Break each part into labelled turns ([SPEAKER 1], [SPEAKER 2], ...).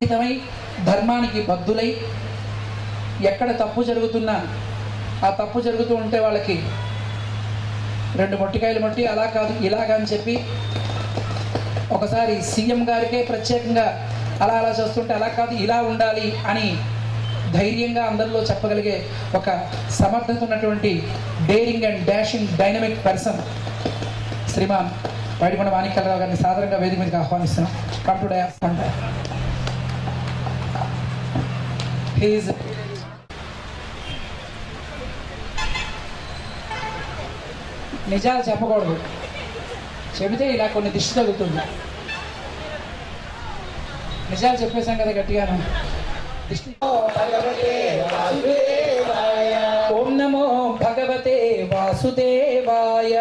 [SPEAKER 1] హితమై ధర్మానికి బద్ధులై ఎక్కడ తప్పు జరుగుతున్నా ఆ తప్పు జరుగుతూ ఉంటే వాళ్ళకి రెండు మొట్టికాయలు మొట్టి అలా కాదు ఇలాగా అని చెప్పి ఒకసారి సీఎం గారికే ప్రత్యేకంగా అలా అలా చేస్తుంటే అలా కాదు ఇలా ఉండాలి అని ధైర్యంగా అందరిలో చెప్పగలిగే ఒక సమర్థత ఉన్నటువంటి daring and dashing dynamic person Sriman Bayatakonda Manikyarao గారిని సాధారణంగా వేదిక మీదకి ఆహ్వానిస్తున్నాం కమ్ టు డయాస్ అంట హీఈస్ నిజాలు చెప్పకూడదు చెబితే ఇలా కొన్ని దిష్టి తగులుతుంది నిజాలు చెప్పేశాం కదా గట్టిగాను దిష్టి ఓం నమో భగవతే వాసుదేవాయ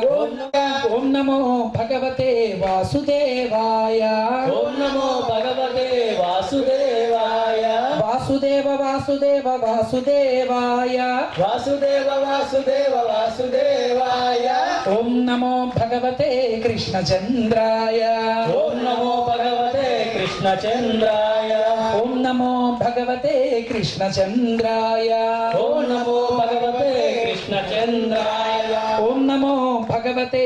[SPEAKER 1] ఓం నమో భగవతే వాసుదేవాయ
[SPEAKER 2] ఓం నమో భగవతే వాసుదేవాయ
[SPEAKER 1] వాసుదేవ వాసుదేవ వాసుదేవాయ
[SPEAKER 2] వాసుదేవ వాసుదేవ వాసుదేవాయ
[SPEAKER 1] ఓం నమో భగవతే కృష్ణచంద్రాయ
[SPEAKER 2] ఓం నమో భగవతే కృష్ణచంద్రాయ
[SPEAKER 1] ఓం నమో భగవతే కృష్ణచంద్రాయ
[SPEAKER 2] ఓం నమో భగవతే కృష్ణచంద్రాయ
[SPEAKER 1] ఓం నమో భగవతే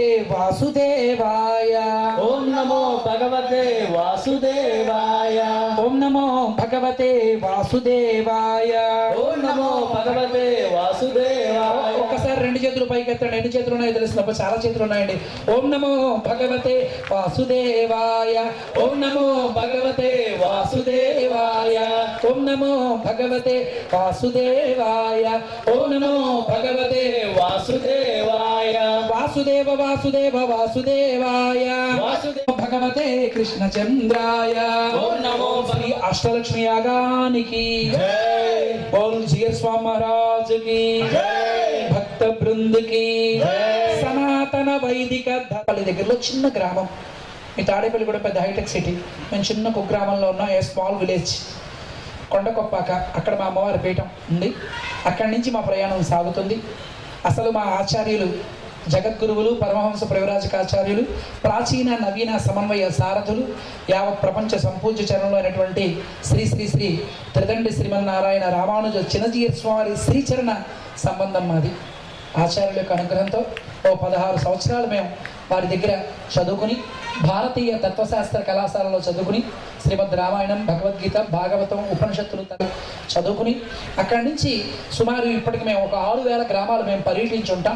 [SPEAKER 1] వాసుదేవాయ
[SPEAKER 2] ఓం నమో భగవతే వాసుదేవాయ
[SPEAKER 1] ఓం నమో భగవతే వాసుదేవాయ
[SPEAKER 2] ఓం నమో భగవతే వాసుదేవాయ
[SPEAKER 1] ఒక్కసారి రెండు చేతులు పైకి ఎత్తండి ఎన్ని చేతులు ఉన్నాయో తెలిసినప్పుడు చాలా చేతులు ఉన్నాయండి ఓం నమో భగవతే వాసుదేవాయ ఓం నమో భగవతే వాసుదేవాయ ఓం నమో భగవతే వాసుదేవాయ ఓం నమో భగవతే
[SPEAKER 2] వాసుదేవాయ
[SPEAKER 1] వాసుదేవ వాసుదేవ వాసుదేవాయ
[SPEAKER 2] వాసుదేవ
[SPEAKER 1] భగవతే కృష్ణచంద్రాయ
[SPEAKER 2] ఓం నమో
[SPEAKER 1] శ్రీ అష్టలక్ష్మి యాగానికి
[SPEAKER 2] జై
[SPEAKER 1] బోల్ జియర్ స్వామి మహారాజ్ కి
[SPEAKER 2] జై
[SPEAKER 1] భక్త బృంద్కి
[SPEAKER 2] జై.
[SPEAKER 1] సనాతన వైదిక ధర్మాల దగ్గరలో చిన్న గ్రామం ఈ తాడేపల్లి కూడా పెద్ద హైటెక్ సిటీ మేము చిన్న కుగ్రామంలో ఉన్న ఏ స్మాల్ విలేజ్ కొండకొప్పాక అక్కడ మా అమ్మవారి పీఠం ఉంది అక్కడి నుంచి మా ప్రయాణం సాగుతుంది అసలు మా ఆచార్యులు జగద్గురువులు పరమహంస ప్రవిరాజకాచార్యులు ప్రాచీన నవీన సమన్వయ సారథులు యావత్ ప్రపంచ సంపూజ్య చరణంలో అయినటువంటి శ్రీ శ్రీ శ్రీ త్రిదండి శ్రీమన్నారాయణ రామానుజ చిన్నజీయ స్వామి శ్రీచరణ సంబంధం మాది ఆచార్యుల యొక్క అనుగ్రహంతో ఓ పదహారు సంవత్సరాలు మేము వారి దగ్గర చదువుకుని భారతీయ తత్వశాస్త్ర కళాశాలలో చదువుకుని శ్రీమద్ రామాయణం భగవద్గీత భాగవతం ఉపనిషత్తులు తగ- చదువుకుని అక్కడి నుంచి సుమారు ఇప్పటికి మేము ఒక ఆరు వేల గ్రామాలు మేము పర్యటించి ఉంటాం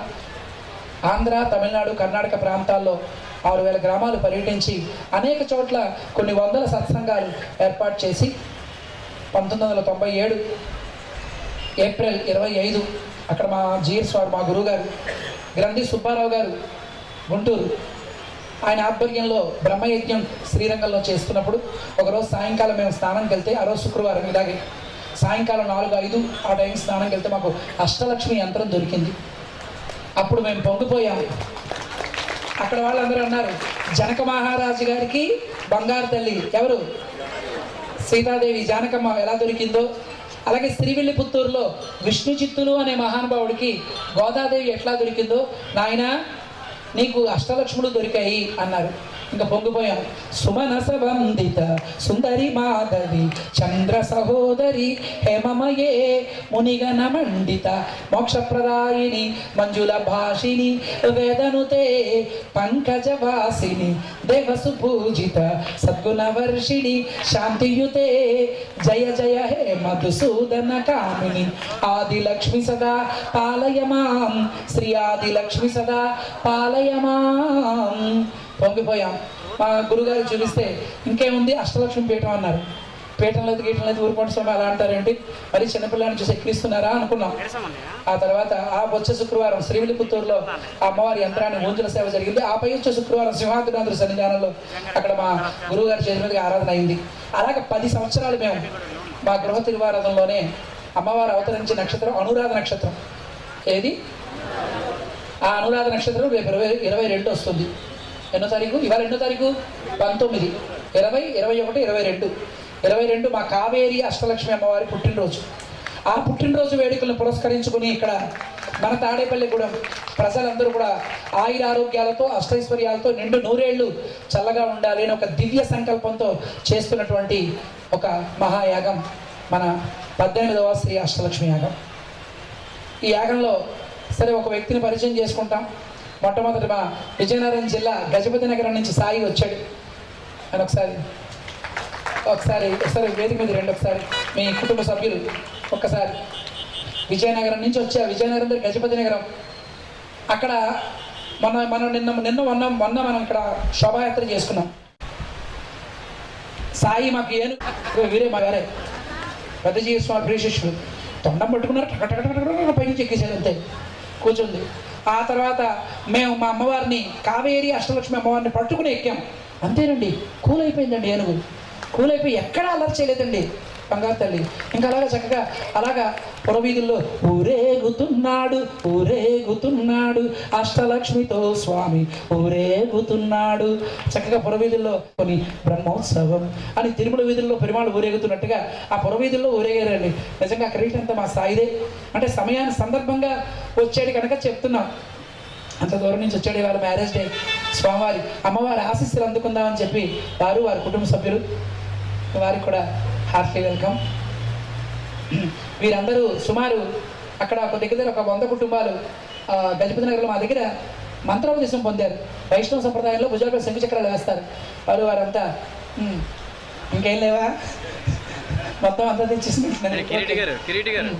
[SPEAKER 1] ఆంధ్ర తమిళనాడు కర్ణాటక ప్రాంతాల్లో ఆరు వేల గ్రామాలు పర్యటించి అనేక చోట్ల కొన్ని వందల సత్సంగాలు ఏర్పాటు చేసి పంతొమ్మిది వందల తొంభై ఏడు ఏప్రిల్ ఇరవై ఐదు అక్కడ మా జిఎస్ వారు మా గురువుగారు గ్రంథి సుబ్బారావు గారు గుంటూరు ఆయన ఆధ్వర్యంలో బ్రహ్మయజ్ఞం శ్రీరంగంలో చేస్తున్నప్పుడు ఒకరోజు సాయంకాలం మేము స్నానంకి వెళ్తే ఆ రోజు శుక్రవారం ఇలాగే సాయంకాలం నాలుగు ఐదు ఆ టైం స్నానంకి వెళ్తే మాకు అష్టలక్ష్మి యంత్రం దొరికింది అప్పుడు మేము పొంగిపోయాము అక్కడ వాళ్ళందరూ అన్నారు జనక మహారాజు గారికి బంగారు తల్లి ఎవరు సీతాదేవి జానకమ్మ ఎలా దొరికిందో అలాగే శ్రీవిల్లిపుత్తూరులో విష్ణు చిత్తులు అనే మహానుభావుడికి గోదాదేవి ఎట్లా దొరికిందో నాయనా నీకు అష్టలక్ష్ములు దొరికాయి అన్నారు ఇంకా పొంగిపోయాం సుమనస వందిత సుందరి మాధవి చంద్ర సహోదరి హేమమయే మునిగన మండిత మోక్షప్రదాయిని మంజుల భాషిని వేదనుతే పంకజవాసిని దేవసు పూజిత సద్గుణ వర్షిణి శాంతియుతే జయ జయ హే మధుసూదన కామిని ఆది లక్ష్మి సదా పాలయమాం శ్రీ ఆది లక్ష్మి సదా పాలయమాం పొంగిపోయాం మా గురుగారు చూపిస్తే ఇంకేముంది అష్టలక్ష్మి పీఠం అన్నారు పీఠం లేదు గీఠం లేదు ఊరుకోండి స్వామి అలా అంటారేంటి మరి చిన్నపిల్లని చూసి ఎక్కిరిస్తున్నారా అనుకున్నాం ఆ తర్వాత ఆ వచ్చే శుక్రవారం శ్రీవిల్లిపుత్తూరులో ఆ అమ్మవారి యంత్రాన్ని ఊంజల సేవ జరిగింది ఆ పై వచ్చే శుక్రవారం సింహాద్రినాథుడి సన్నిధానంలో అక్కడ మా గురువు గారి చేతి మీదుగా ఆరాధన అయింది అలాగే పది సంవత్సరాలు మేము మా గృహ తిరువారాధనలోనే అమ్మవారు అవతరించి నక్షత్రం అనురాధ నక్షత్రం ఏది ఆ అనురాధ నక్షత్రం రేపు ఇరవై ఇరవై రెండు వస్తుంది ఎన్నో తారీఖు ఇవాళ ఎన్నో తారీఖు పంతొమ్మిది ఇరవై ఇరవై ఒకటి ఇరవై రెండు ఇరవై రెండు మా కావేరి అష్టలక్ష్మి అమ్మవారి పుట్టినరోజు ఆ పుట్టినరోజు వేడుకలను పురస్కరించుకుని ఇక్కడ మన తాడేపల్లిగూడెం ప్రజలందరూ కూడా ఆయురారోగ్యాలతో అష్టైశ్వర్యాలతో నిండు నూరేళ్లు చల్లగా ఉండాలి అని ఒక దివ్య సంకల్పంతో చేస్తున్నటువంటి ఒక మహాయాగం మన పద్దెనిమిదవ శ్రీ అష్టలక్ష్మి యాగం ఈ యాగంలో సరే ఒక వ్యక్తిని పరిచయం చేసుకుంటాం మొట్టమొదటి మా విజయనగరం జిల్లా గజపతి నగరం నుంచి సాయి వచ్చాడు అని ఒకసారి ఒకసారి ఒకసారి వేదిక మీద రండి ఒకసారి మీ కుటుంబ సభ్యులు ఒక్కసారి విజయనగరం నుంచి వచ్చా విజయనగరం దగ్గర గజపతి నగరం అక్కడ మన మనం నిన్న నిన్న మొన్న మొన్న మనం ఇక్కడ శోభాయాత్ర చేసుకున్నాం సాయి మాకు ఏను వీరే మా గారే పెద్దజీవి స్వామి ప్రియ శిష్యుడు తొండం పట్టుకున్నారు టక టక టక టక టక పైనుంచి ఎక్కేసాడు అంతే కూర్చుంది ఆ తర్వాత మేము మా అమ్మవారిని కావేరి అష్టలక్ష్మి అమ్మవారిని పట్టుకుని ఎక్కాం అంతేనండి కూల్ అయిపోయిందండి ఏనుగు కూల్ అయిపోయి ఎక్కడా అలర్ట్ చేయలేదండి బంగారు తల్లి ఇంకా అలాగా చక్కగా అలాగా పురవీధుల్లో ఊరేగుతున్నాడు ఊరేగుతున్నాడు అష్టలక్ష్మితో స్వామి ఊరేగుతున్నాడు చక్కగా పురవీధుల్లో కొన్ని బ్రహ్మోత్సవం అని తిరుమల వీధుల్లో పెరుమాళ్ళు ఊరేగుతున్నట్టుగా ఆ పురవీధుల్లో ఊరేగారండి నిజంగా క్రెడిట్ అంతా మా స్థాయిదే అంటే సమయాన్ని సందర్భంగా వచ్చాడు కనుక చెప్తున్నాం అంత దూరం నుంచి వచ్చాడు ఇవాళ మ్యారేజ్ డే స్వామివారి అమ్మవారి ఆశీస్సులు అందుకుందామని చెప్పి వారు వారి కుటుంబ సభ్యులు వారికి కూడా హార్ట్లీ వెల్కమ్ వీరందరూ సుమారు అక్కడ ఒక దగ్గర ఒక వంద కుటుంబాలు ఆ, గజపతి నగర్లో మా దగ్గర మంత్రోపదేశం పొందారు వైష్ణవ సంప్రదాయంలో భుజాలపై శంకు చక్రాలు వేస్తారు వారు వారంతా "ఉమ్, ఇంకేం లేవా మొత్తం అంతా తెచ్చేసి
[SPEAKER 3] కిరీటి గారు కిరీటి గారు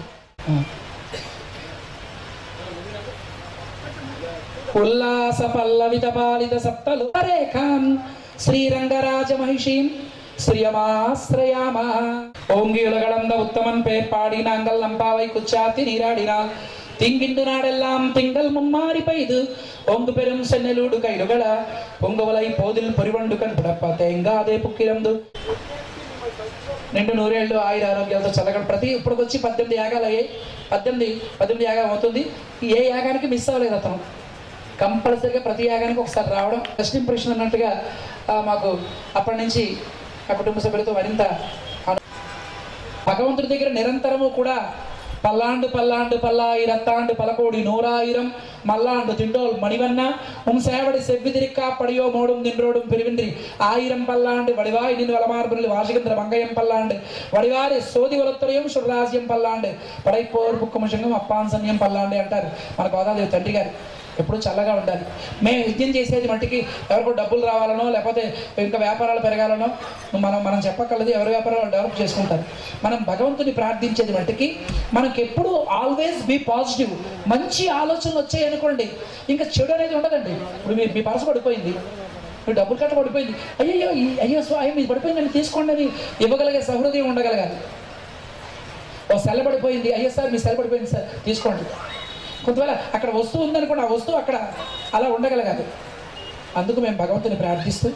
[SPEAKER 1] ఉల్లాస పల్లవిత పాలిత సప్తలు రేఖాం శ్రీరంగరాజ మహిషీం శ్రియమాశ్రయామ ஓங்கியுலகளந்த உத்தமன் பேர் பாடி நாங்கள் நம்பாவை குச்சாத்தி நீராடினால் திங்கிண்டு நாடெல்லாம் திங்கள் மும்மாறி பெய்து ஒங்கு பெரும் சென்னலூடு கைடுகள பொங்குவலை போதில் பொறிவண்டு కన్ పిడప్ప తేంగాదే పుక్కిరందు నిండు నూరేళ్ళు ఆయుర ఆరోగ్యాలతో చల్లగా ప్రతి ఇప్పుడు వచ్చి పద్దెనిమిది యాగాలు అయ్యాయి పద్దెనిమిది పద్దెనిమిది యాగం అవుతుంది ఏ యాగానికి మిస్ అవ్వలేదు అతను కంపల్సరీగా ప్రతి యాగానికి ఒకసారి రావడం ఫస్ట్ ఇంప్రెషన్ అన్నట్టుగా ఆ, మాకు అప్పటి నుంచి ఆ కుటుంబ సభ్యులతో మరింత ఆన- భగవంతుడి దగ్గర నిరంతరము కూడా పల్లాండు పల్లాండు పల్లాయిరత్తాండు పలకోడి నూరాయిరం మల్లాండు తిండోల్ మణివన్న ఉం సేవడి సెవ్విదిరిక్కా పడియో మోడుం నిండ్రోడుం పిరివింద్రి ఆయిరం పల్లాండు వడివాయి నిన్ను వలమార్బులు వాషిగంద్ర మంగయం పల్లాండు వడివారి సోది వలత్రయం సురరాజ్యం పల్లాండు పడైపోర్ బుక్కముషంగం అప్పాన్సన్యం పల్లాండి అంటారు మన గోదాదేవి తండ్రి గారు ఎప్పుడు చల్లగా ఉండాలి మేము యజ్ఞం చేసేది మట్టికి ఎవరికో డబ్బులు రావాలనో లేకపోతే ఇంకా వ్యాపారాలు పెరగాలనో మనం మనం చెప్పక్కర్లేదు ఎవరి వ్యాపారాలు డెవలప్ చేసుకుంటారు మనం భగవంతుని ప్రార్థించేది మట్టికి మనకి ఎప్పుడు ఆల్వేస్ బీ పాజిటివ్ మంచి ఆలోచనలు వచ్చాయి అనుకోండి ఇంకా చెడు అనేది ఉండదండి ఇప్పుడు మీ మీ పరస పడిపోయింది మీ డబ్బులు కట్ట పడిపోయింది అయ్యో ఈ- అయ్యో స్వామి మీది పడిపోయింది అని తీసుకోండి అని ఇవ్వగలిగే సహృదయం ఉండగలగాలి ఓ సెల్ల పడిపోయింది అయ్యో సార్ మీ సెల్ల పడిపోయింది సార్ తీసుకోండి కొంతవేళ అక్కడ వస్తువు ఉందనుకోండి ఆ వస్తువు అక్కడ అలా ఉండగలగాలి అందుకు మేము భగవంతుని ప్రార్థిస్తూ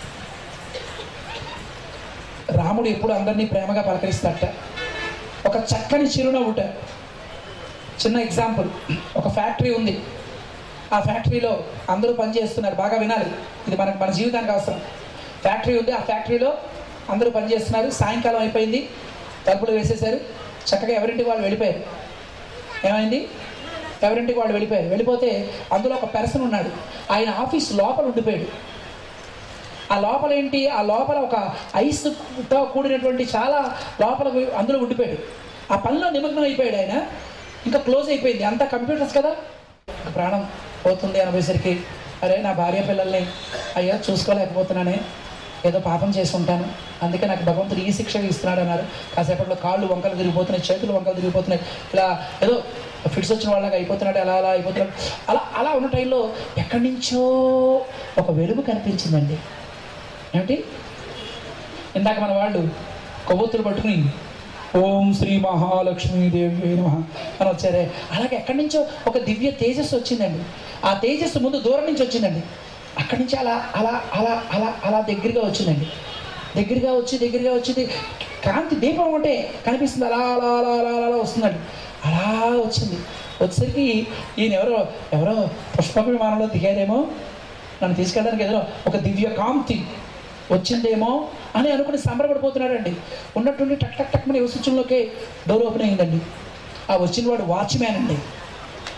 [SPEAKER 1] రాముడు ఎప్పుడు అందరినీ ప్రేమగా పలకరిస్తాడట ఒక చక్కని చిరునవ్వుట చిన్న ఎగ్జాంపుల్ ఒక ఫ్యాక్టరీ ఉంది ఆ ఫ్యాక్టరీలో అందరూ పనిచేస్తున్నారు బాగా వినాలి ఇది మనకు మన జీవితానికి అవసరం ఫ్యాక్టరీ ఉంది ఆ ఫ్యాక్టరీలో అందరూ పనిచేస్తున్నారు సాయంకాలం అయిపోయింది తలుపులు వేసేశారు చక్కగా ఎవరింటికి వాళ్ళు వెళ్ళిపోయారు ఏమైంది ఎవరింటికి వాళ్ళు వెళ్ళిపోయారు వెళ్ళిపోతే అందులో ఒక పర్సన్ ఉన్నాడు ఆయన ఆఫీస్ లోపల ఉండిపోయాడు ఆ లోపల ఏంటి ఆ లోపల ఒక ఐస్తో కూడినటువంటి చాలా లోపల అందులో ఉండిపోయాడు ఆ పనిలో నిమగ్నం అయిపోయాడు ఆయన ఇంకా క్లోజ్ అయిపోయింది అంతా కంప్యూటర్స్ కదా ఇంకా ప్రాణం పోతుంది అనేసరికి అరే నా భార్య పిల్లల్ని అయ్యా చూసుకోలేకపోతున్నానే ఏదో పాపం చేసి ఉంటాను అందుకే నాకు భగవంతుడు ఈ శిక్ష ఇస్తున్నాడు అన్నారు కాసేపట్లో కాళ్ళు వంకలు తిరిగిపోతున్నాయి చేతులు వంకలు తిరిగిపోతున్నాయి ఇలా ఏదో ఫిట్స్ వచ్చిన వాళ్ళగా అయిపోతున్నాడు అలా అలా అయిపోతున్నాడు అలా అలా ఉన్న టైంలో ఎక్కడి నుంచో ఒక వెలుగు కనిపించిందండి ఏమిటి ఇందాక మన వాళ్ళు కొవ్వొత్తులు పట్టుకుని ఓం శ్రీ మహాలక్ష్మీదేవి నమ అని వచ్చారే అలాగే ఎక్కడి నుంచో ఒక దివ్య తేజస్సు వచ్చిందండి ఆ తేజస్సు ముందు దూరం నుంచి వచ్చిందండి అక్కడి నుంచి అలా అలా అలా అలా అలా దగ్గరగా వచ్చిందండి దగ్గరగా వచ్చి దగ్గరగా వచ్చింది కాంతి దీపం ఒకటే కనిపిస్తుంది అలా అలా అలా అలా అలా అలా వస్తుందండి అలా వచ్చింది వచ్చేసరికి ఈయన ఎవరో ఎవరో పుష్పక విమానంలో దిగారేమో నన్ను తీసుకెళ్ళడానికి ఏదో ఒక దివ్య కాంతి వచ్చిందేమో అని అనుకుని సంబరపడిపోతున్నాడండి ఉన్నట్టుండి టక్ టక్ టక్ మన యువసూచనలోకి డోర్ ఓపెన్ అయిందండి ఆ వచ్చిన వాడు వాచ్మ్యాన్ అండి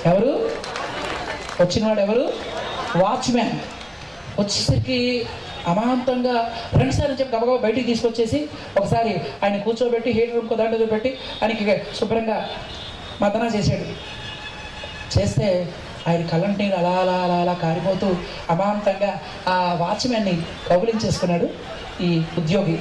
[SPEAKER 1] ఎవరు వచ్చినవాడు ఎవరు వాచ్మ్యాన్ వచ్చేసరికి అమాంతంగా రెండు సార్లు చెప్పి గబగబా బయటికి తీసుకొచ్చేసి ఒకసారి ఆయన కూర్చోబెట్టి హీటర్ ఇంకో దాంట్లో పెట్టి ఆయనకి శుభ్రంగా మదన చేశాడు చేస్తే ఆయన కళ్ళంటి నీళ్ళు అలా అలా అలా అలా కారిపోతూ అమాంతంగా ఆ వాచ్మెన్ని కౌగిలించేసుకున్నాడు ఈ ఉద్యోగి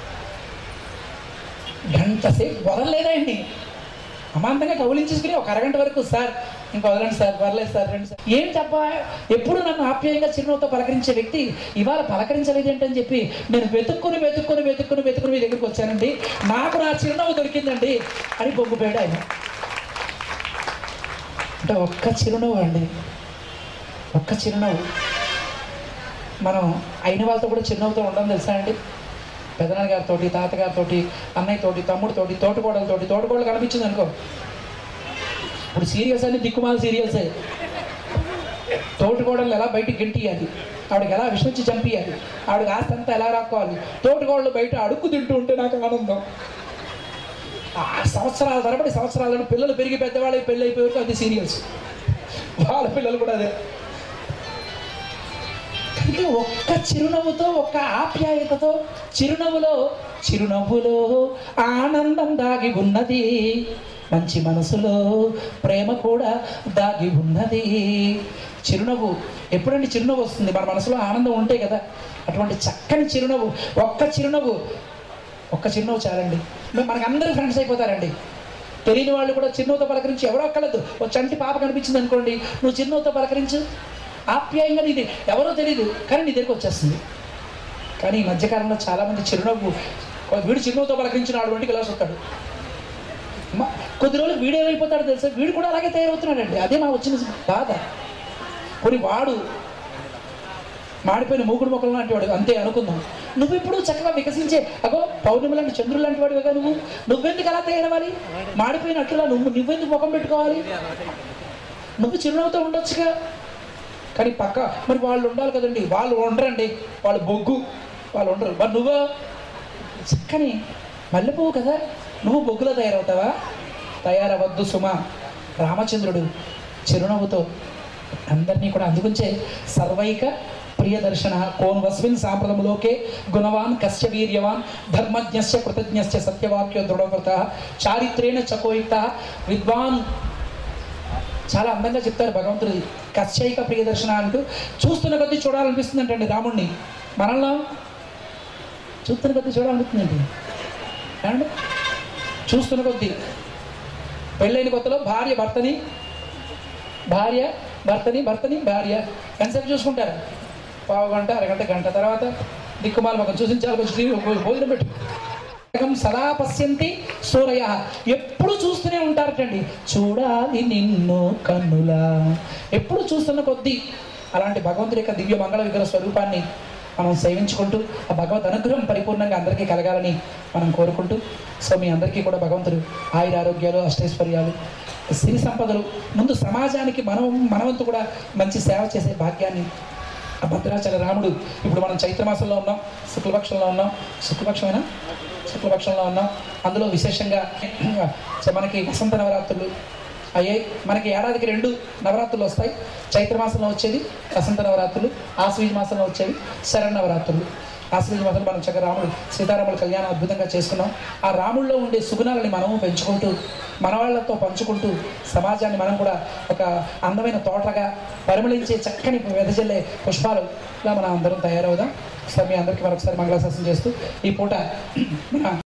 [SPEAKER 1] గంట సేపు వదలలేదండి అమాంతంగా కౌలించేసుకుని ఒక అరగంట వరకు సార్ ఇంకా వదలండి సార్ పర్లేదు సార్ రండి సార్ ఏం తప్ప ఎప్పుడు నన్ను ఆప్యాయంగా చిరునవ్వుతో పలకరించే వ్యక్తి ఇవాళ పలకరించలేదు ఏంటని చెప్పి నేను వెతుక్కుని వెతుక్కుని వెతుక్కుని వెతుక్కుని మీ దగ్గరికి వచ్చానండి నాకు నా చిరునవ్వు దొరికిందండి అని బొగ్గుపోయాడు ఆయన అంటే ఒక్క చిరునవ్వు అండి ఒక్క చిరునవ్వు మనం అయిన వాళ్ళతో కూడా చిరునవ్వుతో ఉండడం తెలుసా అండి పెదనాన్న గారితో తాతగారితో అన్నయ్యతోటి తమ్ముడితోటి తోటకోడలతోటి తోటకోడలు కనిపించింది అనుకో ఇప్పుడు సీరియల్స్ అన్ని దిక్కుమాల సీరియల్సే తోటకోడలు ఎలా బయటికి గెంటియాలి ఆవిడకి ఎలా విష్ణుచ్చి చంపియాలి ఆవిడకి ఆస్తి అంతా ఎలా రాక్కోవాలి తోటకోడలు బయట అడుక్కు తింటూ ఉంటే నాకు ఆనందం ఆ సంవత్సరాల తరబడి సంవత్సరాలను పిల్లలు పెరిగి పెద్దవాళ్ళకి పెళ్ళి అయిపోయే వరకు అది సీరియల్స్ వాళ్ళ పిల్లలు కూడా అదే కనుక ఒక్క చిరునవ్వుతో ఒక్క ఆప్యాయతతో చిరునవ్వులో చిరునవ్వులో ఆనందం దాగి ఉన్నది మంచి మనసులో ప్రేమ కూడా దాగి ఉన్నది చిరునవ్వు ఎప్పుడండి చిరునవ్వు వస్తుంది మన మనసులో ఆనందం ఉంటే కదా అటువంటి చక్కని చిరునవ్వు ఒక్క చిరునవ్వు ఒక్క చిరునవ్వు చాలండి మేము మనకు అందరూ ఫ్రెండ్స్ అయిపోతారండి తెలియని వాళ్ళు కూడా చిరునవ్వుతో పలకరించి ఎవరో ఒక్కలేదు ఒక చంటి పాప కనిపించింది అనుకోండి నువ్వు చిరునవ్వుతో పలకరించు ఆప్యాయంగా నీది ఎవరో తెలియదు కానీ నీ దగ్గరికి వచ్చేస్తుంది కానీ ఈ మధ్యకాలంలో చాలామంది చిరునవ్వు వీడు చిరునవ్వుతో పలకరించిన వాడు వంటికి ఇలా వస్తాడు మ- కొద్ది రోజులు వీడు ఏమైపోతాడో తెలుసా వీడు కూడా అలాగే తయారవుతున్నాడండి అదే మా వచ్చిన బాధ కొన్ని వాడు మాడిపోయిన మూకుడు మొక్కలు లాంటి వాడు అంతే అనుకుందాం నువ్వు ఇప్పుడు చక్కగా వికసించే అగో పౌర్ణమి లాంటి చంద్రుడు లాంటి వాడివిగా నువ్వు నువ్వెందుకు అలా తయారవ్వాలి మాడిపోయినట్లుగా నువ్వు నువ్వెందుకు ముఖం పెట్టుకోవాలి నువ్వు చిరునవ్వుతో ఉండొచ్చుగా కానీ పక్క మరి వాళ్ళు ఉండాలి కదండి వాళ్ళు ఉండరండి వాళ్ళు బొగ్గు వాళ్ళు ఉండరు మరి నువ్వు చక్కని మల్లెపువ్వు కదా నువ్వు బొగ్గులో తయారవుతావా తయారవద్దు సుమా రామచంద్రుడు చిరునవ్వుతో అందరినీ కూడా అందుకుంచే సర్వైక ప్రియదర్శన కోన్ వస్మిన్ సాంప్రదములోకే గుణవాన్ కశ్య వీర్యవాన్ ధర్మజ్ఞస్య కృతజ్ఞస్య సత్యవాక్య దృఢవ్రత చారిత్రేణ చకోయుక్త విద్వాన్ చాలా అందంగా చెప్తారు భగవంతుడు కశ్యైక ప్రియదర్శన అంటూ చూస్తున్న కొద్దీ చూడాలనిపిస్తుంది అంటండి రాముణ్ణి మనల్ని చూస్తున్న కొద్దీ చూడాలనిపిస్తుందండి ఏమండి చూస్తున్న కొద్దీ పెళ్ళైన కొత్తలో భార్య భర్తని భార్య భర్తని భర్తని భార్య ఎంతసేపు చూసుకుంటారు పావు గంట అరగంట గంట తర్వాత దిక్కుమాల ఒక చూసించాలి కొంచెం టీవీ ఒక భోజనం పెట్టు ఏకం సదా పశ్యంతి సూరయ ఎప్పుడు చూస్తూనే ఉంటారటండి చూడాలి నిన్ను కన్నులా ఎప్పుడు చూస్తున్న కొద్దీ అలాంటి భగవంతుడి యొక్క దివ్య మంగళ విగ్రహ స్వరూపాన్ని మనం సేవించుకుంటూ ఆ భగవద్ అనుగ్రహం పరిపూర్ణంగా అందరికీ కలగాలని మనం కోరుకుంటూ సో మీ అందరికీ కూడా భగవంతుడు ఆయుర ఆరోగ్యాలు అష్టైశ్వర్యాలు సిరి సంపదలు ముందు సమాజానికి మనం మనవంతు కూడా మంచి సేవ చేసే భాగ్యాన్ని ఆ భద్రాచల రాముడు ఇప్పుడు మనం చైత్రమాసంలో ఉన్నాం శుక్లపక్షంలో ఉన్నాం శుక్లపక్షమేనా శుక్లపక్షంలో ఉన్నాం అందులో విశేషంగా చ- మనకి వసంత నవరాత్రులు అయ్యాయి మనకి ఏడాదికి రెండు నవరాత్రులు వస్తాయి చైత్రమాసంలో వచ్చేది వసంత నవరాత్రులు ఆశ్వీజ మాసంలో వచ్చేవి శరణవరాత్రులు ఆశ్వీజ మాసంలో మనం చక్కగా రాముడు సీతారాముల కళ్యాణం అద్భుతంగా చేసుకున్నాం ఆ రాముల్లో ఉండే సుగుణాలని మనము పెంచుకుంటూ మన వాళ్ళతో పంచుకుంటూ సమాజాన్ని మనం కూడా ఒక అందమైన తోటగా పరిమళించే చక్కని వెదజల్లే పుష్పాలుగా మనం అందరం తయారవుదాం సో మీ అందరికీ మరొకసారి మంగళాశాసనం చేస్తూ ఈ పూట మన